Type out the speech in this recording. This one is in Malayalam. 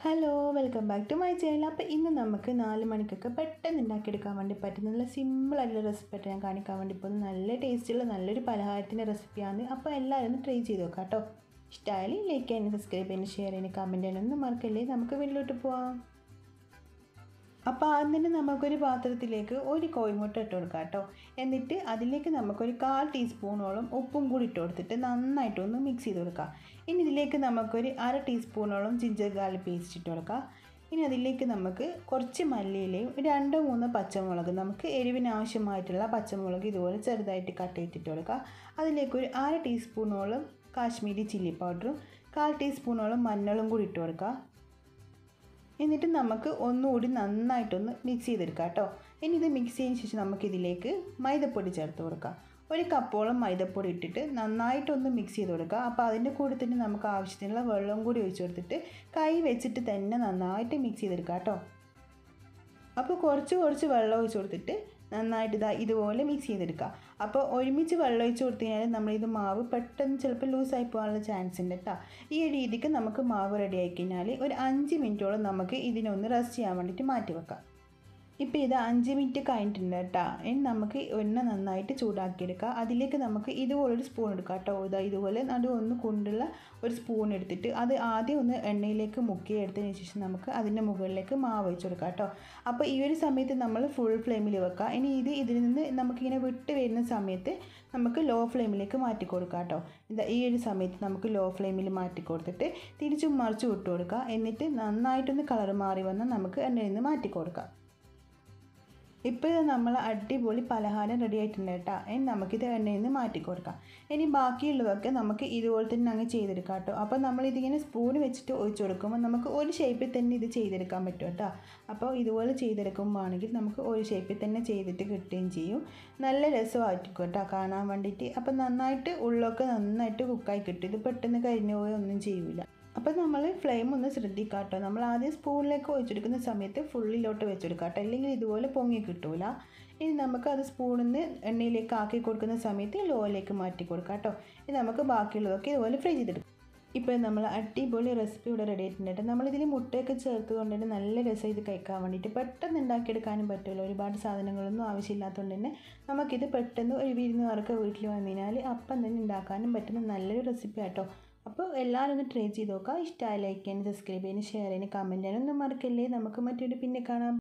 hello welcome back to my channel അപ്പോൾ ഇന്ന് നമുക്ക് നാല് മണിക്കൊക്കെ പെട്ടെന്ന് ഉണ്ടാക്കിയെടുക്കാൻ വേണ്ടി പറ്റുന്ന നല്ല സിമ്പിളായിട്ടുള്ള റെസിപ്പി ഞാൻ കാണിക്കാൻ വേണ്ടി പോകുന്നത് നല്ല ടേസ്റ്റുള്ള നല്ലൊരു പലഹാരത്തിൻ്റെ റെസിപ്പിയാണ് അപ്പോൾ എല്ലാവരും ഒന്ന് ട്രൈ ചെയ്ത് നോക്കാം കേട്ടോ ഇഷ്ടമായാലും ലൈക്ക് ചെയ്യാനും സബ്സ്ക്രൈബ് ചെയ്യാനും ഷെയർ ചെയ്യാനും കമൻറ്റ് ചെയ്യാനൊന്നും മറക്കല്ലേ നമുക്ക് വീട്ടിലോട്ട് പോവാം അപ്പോൾ ആദ്യം തന്നെ നമുക്കൊരു പാത്രത്തിലേക്ക് ഒരു കോഴിമുട്ട ഇട്ട് കൊടുക്കാം കേട്ടോ എന്നിട്ട് അതിലേക്ക് നമുക്കൊരു കാൽ ടീസ്പൂണോളം ഉപ്പും കൂടി ഇട്ട് കൊടുത്തിട്ട് നന്നായിട്ടൊന്ന് മിക്സ് ചെയ്ത് കൊടുക്കാം ഇനി ഇതിലേക്ക് നമുക്കൊരു അര ടീസ്പൂണോളം ജിഞ്ചർ ഗാർലിക് പേസ്റ്റ് ഇട്ട് കൊടുക്കാം ഇനി അതിലേക്ക് നമുക്ക് കുറച്ച് മല്ലിയിലയും രണ്ടോ മൂന്നോ പച്ചമുളക് നമുക്ക് എരിവിന് ആവശ്യമായിട്ടുള്ള പച്ചമുളക് ഇതുപോലെ ചെറുതായിട്ട് കട്ട് ചെയ്തിട്ട് കൊടുക്കുക അതിലേക്ക് ഒരു അര ടീസ്പൂണോളം കാശ്മീരി ചില്ലി പൗഡറും കാൽ ടീസ്പൂണോളം മഞ്ഞളും കൂടി ഇട്ട് കൊടുക്കുക എന്നിട്ട് നമുക്ക് ഒന്നുകൂടി നന്നായിട്ടൊന്ന് മിക്സ് ചെയ്തെടുക്കാം കേട്ടോ ഇനി ഇത് മിക്സ് ചെയ്തതിന് ശേഷം നമുക്കിതിലേക്ക് മൈദപ്പൊടി ചേർത്ത് കൊടുക്കാം ഒരു കപ്പോളം മൈദപ്പൊടി ഇട്ടിട്ട് നന്നായിട്ടൊന്ന് മിക്സ് ചെയ്ത് കൊടുക്കുക അപ്പോൾ അതിൻ്റെ കൂടെ തന്നെ നമുക്ക് ആവശ്യത്തിനുള്ള വെള്ളം കൂടി ഒഴിച്ച് കൊടുത്തിട്ട് കൈ വെച്ചിട്ട് തന്നെ നന്നായിട്ട് മിക്സ് ചെയ്തെടുക്കാം കേട്ടോ അപ്പോൾ കുറച്ച് കുറച്ച് വെള്ളം ഒഴിച്ച് കൊടുത്തിട്ട് നന്നായിട്ട് ഇതാ ഇതുപോലെ മിക്സ് ചെയ്തെടുക്കുക അപ്പോൾ ഒരുമിച്ച് വെള്ളം ഒഴിച്ച് കൊടുത്തു കഴിഞ്ഞാൽ നമ്മളിത് മാവ് പെട്ടെന്ന് ചിലപ്പോൾ ലൂസായി പോകാനുള്ള ചാൻസ് ഉണ്ട് കേട്ടോ ഈ ഒരു രീതിക്ക് നമുക്ക് മാവ് റെഡി ആയി കഴിഞ്ഞാൽ ഒരു അഞ്ച് മിനിറ്റോളം നമുക്ക് ഇതിനൊന്ന് റെസ്റ്റ് ചെയ്യാൻ വേണ്ടിയിട്ട് മാറ്റി വെക്കാം ഇപ്പോൾ ഇത് അഞ്ച് മിനിറ്റ് കഴിഞ്ഞിട്ടുണ്ട് കേട്ടോ ഇനി നമുക്ക് എണ്ണ നന്നായിട്ട് ചൂടാക്കിയെടുക്കുക അതിലേക്ക് നമുക്ക് ഇതുപോലൊരു സ്പൂൺ എടുക്കാം കേട്ടോ ഇതാ ഇതുപോലെ നടു ഒന്ന് കൊണ്ടുള്ള ഒരു സ്പൂൺ എടുത്തിട്ട് അത് ആദ്യം ഒന്ന് എണ്ണയിലേക്ക് മുക്കി എടുത്തതിന് ശേഷം നമുക്ക് അതിൻ്റെ മുകളിലേക്ക് മാവ് വെച്ച് കൊടുക്കാം കേട്ടോ അപ്പോൾ ഈ ഒരു സമയത്ത് നമ്മൾ ഫുൾ ഫ്ലെയിമിൽ വെക്കുക ഇനി ഇത് ഇതിൽ നിന്ന് നമുക്കിങ്ങനെ വിട്ട് വരുന്ന സമയത്ത് നമുക്ക് ലോ ഫ്ലെയിമിലേക്ക് മാറ്റി കൊടുക്കാം കേട്ടോ ഇതാ ഈ ഒരു സമയത്ത് നമുക്ക് ലോ ഫ്ലെയിമിൽ മാറ്റി കൊടുത്തിട്ട് തിരിച്ചും മറിച്ച് വിട്ട് കൊടുക്കുക എന്നിട്ട് നന്നായിട്ടൊന്ന് കളർ മാറി വന്നാൽ നമുക്ക് എണ്ണയിൽ നിന്ന് മാറ്റി കൊടുക്കാം ഇപ്പോൾ നമ്മൾ അടിപൊളി പലഹാരം റെഡി ആയിട്ടുണ്ട് കേട്ടോ ഇനി നമുക്കിത് എണ്ണയിൽ നിന്ന് മാറ്റി കൊടുക്കാം ഇനി ബാക്കിയുള്ളതൊക്കെ നമുക്ക് ഇതുപോലെ തന്നെ അങ്ങ് ചെയ്തെടുക്കാം കേട്ടോ അപ്പോൾ നമ്മളിതിങ്ങനെ സ്പൂൺ വെച്ചിട്ട് ഒഴിച്ചു കൊടുക്കുമ്പോൾ നമുക്ക് ഒരു ഷേപ്പിൽ തന്നെ ഇത് ചെയ്തെടുക്കാൻ പറ്റും കേട്ടോ അപ്പോൾ ഇതുപോലെ ചെയ്തെടുക്കുമ്പോഴാണെങ്കിൽ നമുക്ക് ഒരു ഷേപ്പിൽ തന്നെ ചെയ്തിട്ട് കിട്ടുകയും ചെയ്യും നല്ല രസമായിരിക്കും കേട്ടോ കാണാൻ വേണ്ടിയിട്ട് അപ്പോൾ നന്നായിട്ട് ഉള്ളൊക്കെ നന്നായിട്ട് കുക്കായി കിട്ടും ഇത് പെട്ടെന്ന് കരിഞ്ഞു പോയി ഒന്നും ചെയ്യില്ല അപ്പോൾ നമ്മൾ ഫ്ലെയിം ഒന്ന് ശ്രദ്ധിക്കുക കേട്ടോ നമ്മൾ ആദ്യം സ്പൂണിലേക്ക് ഒഴിച്ചെടുക്കുന്ന സമയത്ത് ഫുള്ളിലോട്ട് വെച്ചെടുക്കുക കേട്ടോ അല്ലെങ്കിൽ ഇതുപോലെ പൊങ്ങി കിട്ടൂല ഇനി നമുക്ക് അത് സ്പൂണിൽ നിന്ന് എണ്ണയിലേക്ക് ആക്കി കൊടുക്കുന്ന സമയത്ത് ലോയിലേക്ക് മാറ്റി കൊടുക്കാം കേട്ടോ ഇനി നമുക്ക് ബാക്കിയുള്ളതൊക്കെ ഇതുപോലെ ഫ്രൈ ചെയ്തെടുക്കാം ഇപ്പോൾ നമ്മൾ അടിപൊളി റെസിപ്പി ഇവിടെ റെഡി ആയിട്ടുണ്ട് നമ്മളിതിൽ മുട്ടയൊക്കെ ചേർത്ത് കൊണ്ടിട്ട് നല്ല രസം ഇത് കഴിക്കാൻ വേണ്ടിയിട്ട് പെട്ടെന്ന് ഉണ്ടാക്കിയെടുക്കാനും പറ്റുമല്ലോ ഒരുപാട് സാധനങ്ങളൊന്നും ആവശ്യമില്ലാത്തതുകൊണ്ട് തന്നെ നമുക്കിത് പെട്ടെന്ന് ഒരു വിരുന്നുകാർക്ക് വീട്ടിൽ വന്നു കഴിഞ്ഞാൽ അപ്പം തന്നെ ഉണ്ടാക്കാനും പറ്റുന്ന നല്ലൊരു റെസിപ്പി ആട്ടോ അപ്പോൾ എല്ലാവരും ഒന്ന് ട്രൈ ചെയ്ത് നോക്കുക ഇഷ്ടമായി ലൈക്ക് ചെയ്യാനും സബ്സ്ക്രൈബ് ചെയ്യാനും ഷെയർ ചെയ്യാനും കമൻറ്റ് ചെയ്യാനും ഒന്നും മറക്കല്ലേ നമുക്ക് മറ്റൊരു പിന്നെ കാണാം